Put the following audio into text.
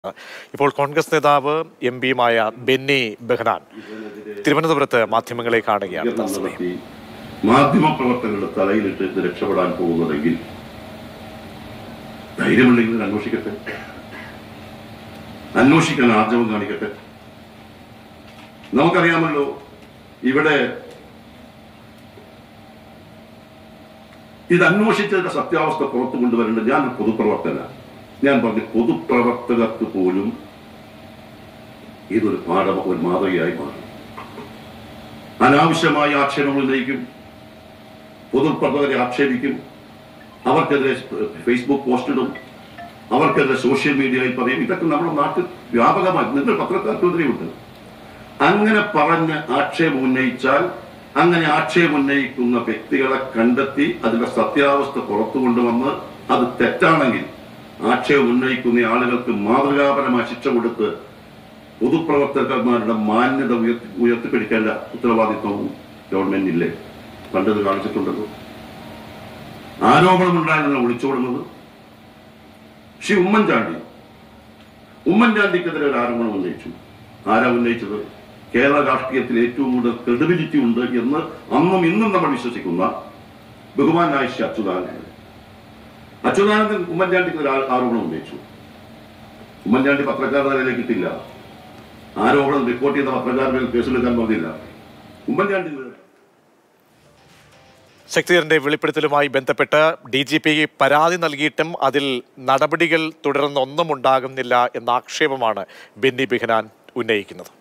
ഇപ്പോൾ കോൺഗ്രസ് നേതാവ് എം പിയുമായ ബെന്നി ബെഹ്നാൻ തിരുവനന്തപുരത്ത് മാധ്യമങ്ങളെ കാണുകയാണ് വിതരണം തത്സമയം നടത്തി മാധ്യമപ്രവർത്തകരുടെ തലയിലിട്ട് ഇത് രക്ഷപ്പെടാൻ പോകുന്നതെങ്കിൽ ധൈര്യമുണ്ടെങ്കിൽ ഇത് അന്വേഷിക്കട്ടെ അന്വേഷിക്കാൻ ആർജവം കാണിക്കട്ടെ നമുക്കറിയാമല്ലോ ഇവിടെ ഇത് അന്വേഷിച്ചതിന്റെ സത്യാവസ്ഥ പുറത്തു കൊണ്ടുവരേണ്ടത് ഞാൻ ഒരു പൊതുപ്രവർത്തന ഞാൻ പറഞ്ഞു പൊതുപ്രവർത്തകർക്ക് പോലും ഇതൊരു പാഠം ഒരു മാതൃകയായി മാറും അനാവശ്യമായ ആക്ഷേപങ്ങൾ ഉന്നയിക്കും പൊതുപ്രവർത്തകരെ ആക്ഷേപിക്കും അവർക്കെതിരെ ഫേസ്ബുക്ക് പോസ്റ്റ് ഇടും അവർക്കെതിരെ സോഷ്യൽ മീഡിയയിൽ പറയും ഇതൊക്കെ നമ്മുടെ നാട്ടിൽ വ്യാപകമായി നിങ്ങൾ പത്രക്കാർക്കെതിരെയുണ്ട് അങ്ങനെ പറഞ്ഞ് ആക്ഷേപം ഉന്നയിച്ചാൽ അങ്ങനെ ആക്ഷേപം ഉന്നയിക്കുന്ന വ്യക്തികളെ കണ്ടെത്തി അതിന്റെ സത്യാവസ്ഥ പുറത്തു കൊണ്ടുവന്ന് അത് തെറ്റാണെങ്കിൽ ആക്ഷേപം ഉന്നയിക്കുന്ന ആളുകൾക്ക് മാതൃകാപരമായ ശിക്ഷ കൊടുത്ത് പൊതുപ്രവർത്തകന്മാരുടെ മാന്യത ഉയർത്തി ഉയർത്തിപ്പിടിക്കേണ്ട ഉത്തരവാദിത്വവും ഗവൺമെന്റില്ലേ പണ്ടത് കാണിച്ചിട്ടുണ്ടല്ലോ ആരോപണമുണ്ടായിരുന്ന ഒളിച്ചോടുന്നത് ശ്രീ ഉമ്മൻചാണ്ടി ഉമ്മൻചാണ്ടിക്കെതിരെ ഒരു ആരോപണം ഉന്നയിച്ചു ആരാ ഉന്നയിച്ചത് കേരള രാഷ്ട്രീയത്തിൽ ഏറ്റവും കൂടുതൽ ക്രെഡിബിലിറ്റി ഉണ്ട് എന്ന് അന്നും ഇന്നും നമ്മൾ വിശ്വസിക്കുന്ന ബഹുമാനായ ശ്രീ അച്യുതാനന്ദൻ അച്യുതാനന്ദൻ ഉമ്മൻചാണ്ടിക്ക് ഒരു ആ- ആരോപണം ഉന്നയിച്ചു ഉമ്മൻചാണ്ടി പത്രക്കാരുടെ നിലയിലേക്ക് ഇട്ടില്ല ആരോപണം റിപ്പോർട്ട് ചെയ്ത പത്രക്കാരുടെ മേൽ കേസെടുക്കാൻ പറഞ്ഞില്ല ഉമ്മൻചാണ്ടി ശക്തിധരന്റെ വെളിപ്പെടുത്തലുമായി ബന്ധപ്പെട്ട് ഡി ജി പി പരാതി നൽകിയിട്ടും അതിൽ നടപടികൾ തുടർന്നൊന്നും ഉണ്ടാകുന്നില്ല എന്ന ആക്ഷേപമാണ് ബെന്നി ബെഹ്നാൻ ഉന്നയിക്കുന്നത്